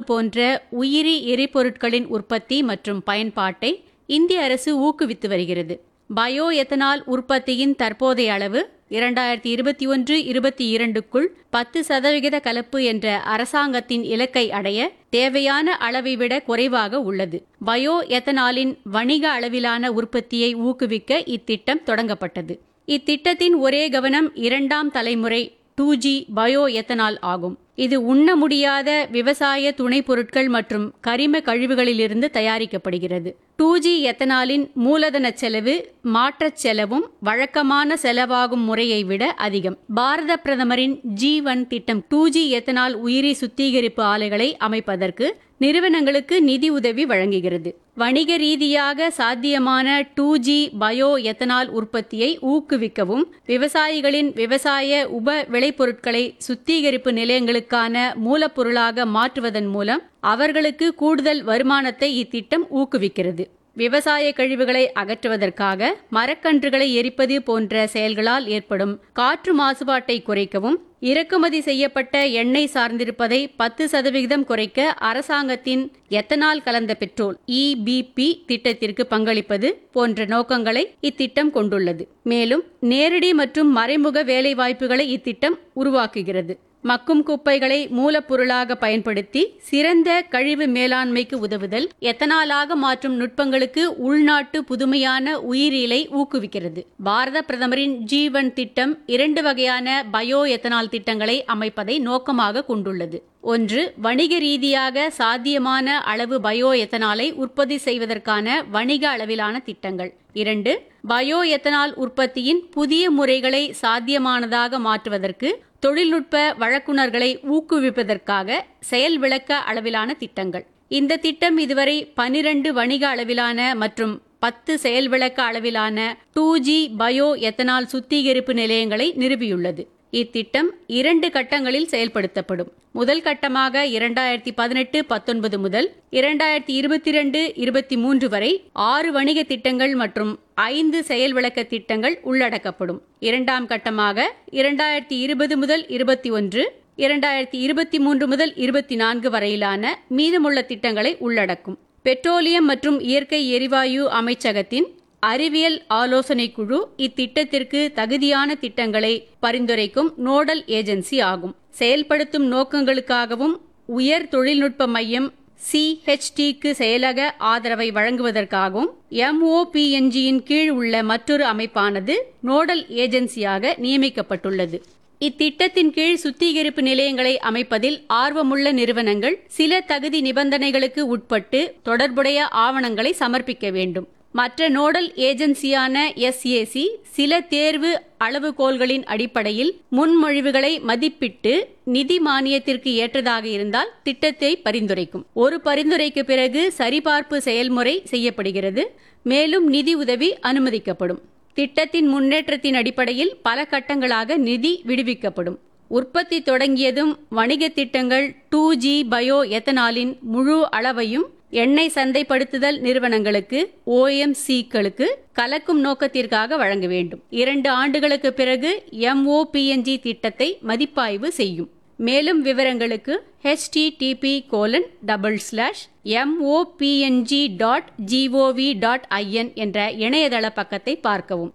போன்ற உயிரி எரிபொருட்களின் உற்பத்தி மற்றும் பயன்பாட்டை இந்திய அரசு ஊக்குவித்து வருகிறது பயோ எத்தனால் உற்பத்தியின் தற்போதைய அளவு இரண்டாயிரத்தி இருபத்தி ஒன்று இருபத்தி இரண்டுக்குள் பத்து சதவிகித கலப்பு என்ற அரசாங்கத்தின் இலக்கை அடைய தேவையான அளவை விட குறைவாக உள்ளது பயோ எத்தனாலின் வணிக அளவிலான உற்பத்தியை ஊக்குவிக்க இத்திட்டம் தொடங்கப்பட்டது இத்திட்டத்தின் ஒரே கவனம் இரண்டாம் தலைமுறை டூ ஜி பயோ எத்தனால் ஆகும் இது உண்ண முடியாத விவசாய துணைப் பொருட்கள் மற்றும் கரிம கழிவுகளிலிருந்து தயாரிக்கப்படுகிறது டூ ஜி எத்தனாலின் மூலதன செலவு மாற்றச் செலவும் வழக்கமான செலவாகும் முறையை விட அதிகம் பாரத பிரதமரின் ஜி ஒன் திட்டம் டூ ஜி எத்தனால் உயிரி சுத்திகரிப்பு ஆலைகளை அமைப்பதற்கு நிறுவனங்களுக்கு நிதி உதவி வழங்குகிறது வணிக ரீதியாக சாத்தியமான டூ ஜி பயோ எத்தனால் உற்பத்தியை ஊக்குவிக்கவும் விவசாயிகளின் விவசாய உப விளைபொருட்களை சுத்திகரிப்பு நிலையங்களுக்கான மூலப்பொருளாக மாற்றுவதன் மூலம் அவர்களுக்கு கூடுதல் வருமானத்தை இத்திட்டம் ஊக்குவிக்கிறது விவசாய கழிவுகளை அகற்றுவதற்காக மரக்கன்றுகளை எரிப்பது போன்ற செயல்களால் ஏற்படும் காற்று மாசுபாட்டை குறைக்கவும் இறக்குமதி செய்யப்பட்ட எண்ணெய் சார்ந்திருப்பதை பத்து சதவிகிதம் குறைக்க அரசாங்கத்தின் எத்தனால் கலந்த பெட்ரோல் இபிபி திட்டத்திற்கு பங்களிப்பது போன்ற நோக்கங்களை இத்திட்டம் கொண்டுள்ளது மேலும் நேரடி மற்றும் மறைமுக வேலைவாய்ப்புகளை இத்திட்டம் உருவாக்குகிறது மக்கும் குப்பைகளை மூலப்பொருளாக பயன்படுத்தி சிறந்த கழிவு மேலாண்மைக்கு உதவுதல் எத்தனாலாக மாற்றும் நுட்பங்களுக்கு உள்நாட்டு புதுமையான உயிரியலை ஊக்குவிக்கிறது பாரத பிரதமரின் ஜீவன் திட்டம் இரண்டு வகையான பயோ எத்தனால் திட்டங்களை அமைப்பதை நோக்கமாக கொண்டுள்ளது ஒன்று வணிக ரீதியாக சாத்தியமான அளவு பயோ எத்தனாலை உற்பத்தி செய்வதற்கான வணிக அளவிலான திட்டங்கள் இரண்டு பயோ எத்தனால் உற்பத்தியின் புதிய முறைகளை சாத்தியமானதாக மாற்றுவதற்கு தொழில்நுட்ப வழக்குனர்களை ஊக்குவிப்பதற்காக செயல் விளக்க அளவிலான திட்டங்கள் இந்த திட்டம் இதுவரை பனிரண்டு வணிக அளவிலான மற்றும் பத்து செயல் விளக்க அளவிலான டூ ஜி பயோ எத்தனால் சுத்திகரிப்பு நிலையங்களை நிறுவியுள்ளது இத்திட்டம் இரண்டு கட்டங்களில் செயல்படுத்தப்படும் முதல் கட்டமாக இரண்டாயிரத்தி பதினெட்டு பத்தொன்பது முதல் இரண்டாயிரத்தி இருபத்தி ரெண்டு இருபத்தி மூன்று வரை ஆறு வணிக திட்டங்கள் மற்றும் ஐந்து செயல் விளக்க திட்டங்கள் உள்ளடக்கப்படும் இரண்டாம் கட்டமாக இரண்டாயிரத்தி இருபது முதல் இருபத்தி ஒன்று இரண்டாயிரத்தி இருபத்தி மூன்று முதல் இருபத்தி நான்கு வரையிலான மீதமுள்ள திட்டங்களை உள்ளடக்கும் பெட்ரோலியம் மற்றும் இயற்கை எரிவாயு அமைச்சகத்தின் அறிவியல் ஆலோசனை குழு இத்திட்டத்திற்கு தகுதியான திட்டங்களை பரிந்துரைக்கும் நோடல் ஏஜென்சி ஆகும் செயல்படுத்தும் நோக்கங்களுக்காகவும் உயர் தொழில்நுட்ப மையம் சிஹெச்டிக்கு செயலக ஆதரவை வழங்குவதற்காகவும் எம்ஓபிஎன்ஜியின் கீழ் உள்ள மற்றொரு அமைப்பானது நோடல் ஏஜென்சியாக நியமிக்கப்பட்டுள்ளது இத்திட்டத்தின் கீழ் சுத்திகரிப்பு நிலையங்களை அமைப்பதில் ஆர்வமுள்ள நிறுவனங்கள் சில தகுதி நிபந்தனைகளுக்கு உட்பட்டு தொடர்புடைய ஆவணங்களை சமர்ப்பிக்க வேண்டும் மற்ற நோடல் ஏஜென்சியான எஸ்ஏசி சில தேர்வு அளவுகோல்களின் அடிப்படையில் முன்மொழிவுகளை மதிப்பிட்டு நிதி மானியத்திற்கு ஏற்றதாக இருந்தால் திட்டத்தை பரிந்துரைக்கும் ஒரு பரிந்துரைக்கு பிறகு சரிபார்ப்பு செயல்முறை செய்யப்படுகிறது மேலும் நிதி உதவி அனுமதிக்கப்படும் திட்டத்தின் முன்னேற்றத்தின் அடிப்படையில் பல கட்டங்களாக நிதி விடுவிக்கப்படும் உற்பத்தி தொடங்கியதும் வணிக திட்டங்கள் டூ ஜி பயோ எத்தனாலின் முழு அளவையும் எண்ணெய் சந்தைப்படுத்துதல் நிறுவனங்களுக்கு ஓஎம்சிக்களுக்கு கலக்கும் நோக்கத்திற்காக வழங்க வேண்டும் இரண்டு ஆண்டுகளுக்கு பிறகு எம்ஓபிஎன்ஜி திட்டத்தை மதிப்பாய்வு செய்யும் மேலும் விவரங்களுக்கு HTTP colon double slash MOPNG dot GOV dot IN என்ற இணையதள பக்கத்தை பார்க்கவும்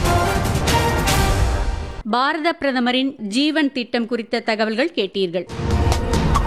பாரத பிரதமரின் ஜீவன் திட்டம் குறித்த தகவல்கள் கேட்டீர்கள்